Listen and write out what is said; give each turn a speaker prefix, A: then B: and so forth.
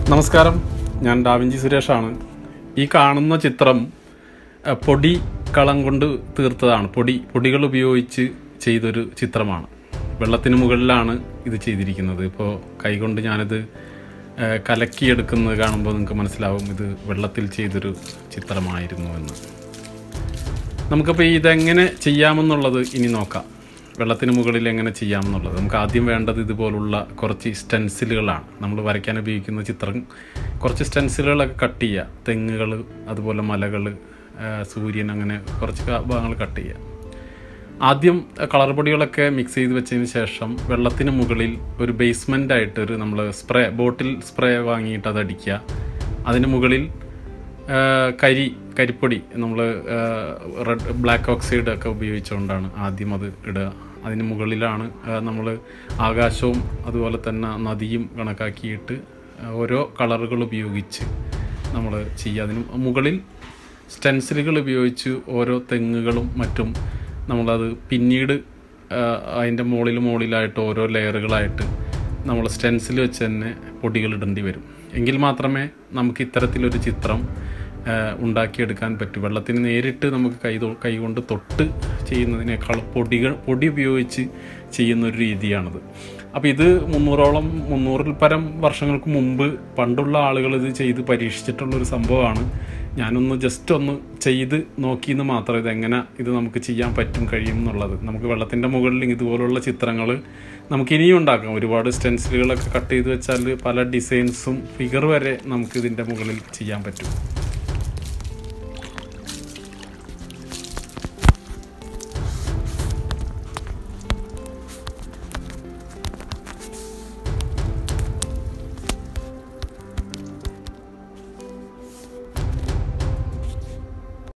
A: നമസ്കാരം ഞാൻ ഡാവിഞ്ചി സുരേഷാണ് ഈ കാണുന്ന ചിത്രം അഹ്, പൊടി കളം കൊണ്ട് തീർത്തതാണ് പൊടി പൊടികൾ ഉപയോഗിച്ച് ചെയ്തൊരു ചിത്രമാണ് വെള്ളത്തിന് മുകളിലാണ് ഇത് ചെയ്തിരിക്കുന്നത് ഇപ്പോൾ കൈകൊണ്ട് ഞാനിത് അഹ്, കലക്കിയെടുക്കുന്നത് കാണുമ്പോൾ നിങ്ങൾക്ക് മനസ്സിലാവും ഇത് വെള്ളത്തിൽ ചെയ്തൊരു ചിത്രമായിരുന്നു എന്ന് നമുക്കപ്പോൾ ഇതെങ്ങനെ ചെയ്യാമെന്നുള്ളത് ഇനി നോക്കാം വെള്ളത്തിന് മുകളിൽ എങ്ങനെ ചെയ്യാമെന്നുള്ളത് നമുക്ക് ആദ്യം വേണ്ടത് ഇതുപോലുള്ള കുറച്ച് സ്റ്റെൻസിലുകളാണ് നമ്മൾ വരയ്ക്കാൻ ഉപയോഗിക്കുന്ന ചിത്രം കുറച്ച് സ്റ്റെൻസിലുകളൊക്കെ കട്ട് ചെയ്യുക തെങ്ങുകൾ അതുപോലെ മലകൾ സൂര്യൻ അങ്ങനെ കുറച്ച് ഭാഗങ്ങൾ കട്ട് ചെയ്യുക ആദ്യം കളർ പൊടികളൊക്കെ മിക്സ് ചെയ്ത് വെച്ചതിന് ശേഷം വെള്ളത്തിന് മുകളിൽ ഒരു ബേസ്മെൻ്റ് ആയിട്ട് ഒരു നമ്മൾ സ്പ്രേ ബോട്ടിൽ സ്പ്രേ വാങ്ങിയിട്ട് അത് അടിക്കുക അതിന് മുകളിൽ ആ, കരി കരിപ്പൊടി നമ്മൾ റെഡ് ബ്ലാക്ക് ഓക്സൈഡ് ഒക്കെ ഉപയോഗിച്ചുകൊണ്ടാണ് ആദ്യം അത് ഇടുക അതിന് മുകളിലാണ് നമ്മൾ ആകാശവും അതുപോലെ തന്നെ നദിയും കണക്കാക്കിയിട്ട് ആ, ഓരോ കളറുകൾ ഉപയോഗിച്ച് നമ്മൾ ചെയ്യുക അതിന് മുകളിൽ സ്റ്റെൻസിലുകൾ ഉപയോഗിച്ച് ഓരോ തെങ്ങുകളും മറ്റും നമ്മളത് പിന്നീട് അതിൻ്റെ മുകളിൽ മുകളിലായിട്ട് ഓരോ ലെയറുകളായിട്ട് നമ്മൾ സ്റ്റെൻസിൽ വെച്ച് തന്നെ പൊടികൾ ഇടേണ്ടി വരും എങ്കിൽ മാത്രമേ നമുക്ക് ഇത്തരത്തിലൊരു ചിത്രം ആ, ഉണ്ടാക്കിയെടുക്കാൻ പറ്റൂ വെള്ളത്തിന് നേരിട്ട് നമുക്ക് കൈ തൊ- കൈ കൊണ്ട് തൊട്ട് ചെയ്യുന്നതിനേക്കാൾ പൊടികൾ പൊടി ഉപയോഗിച്ച് ചെയ്യുന്ന ഒരു രീതിയാണിത് അപ്പോൾ ഇത് മുന്നൂറോളം മുന്നൂറിൽ പരം വർഷങ്ങൾക്ക് മുമ്പ് പണ്ടുള്ള ആളുകൾ ഇത് ചെയ്ത് പരീക്ഷിച്ചിട്ടുള്ള ഒരു സംഭവമാണ് ഞാനൊന്ന് ജസ്റ്റ് ഒന്ന് ചെയ്ത് നോക്കിയെന്ന് മാത്രം ഇതെങ്ങനെ ഇത് നമുക്ക് ചെയ്യാൻ പറ്റും കഴിയും എന്നുള്ളത് നമുക്ക് വെള്ളത്തിൻ്റെ മുകളിൽ ഇതുപോലുള്ള ചിത്രങ്ങൾ നമുക്ക് ഇനിയും ഉണ്ടാക്കാം ഒരുപാട് സ്റ്റെൻസിലുകളൊക്കെ കട്ട് ചെയ്ത് വെച്ചാൽ പല ഡിസൈൻസും ഫിഗർ വരെ നമുക്ക് ഇതിൻ്റെ മുകളിൽ ചെയ്യാൻ പറ്റും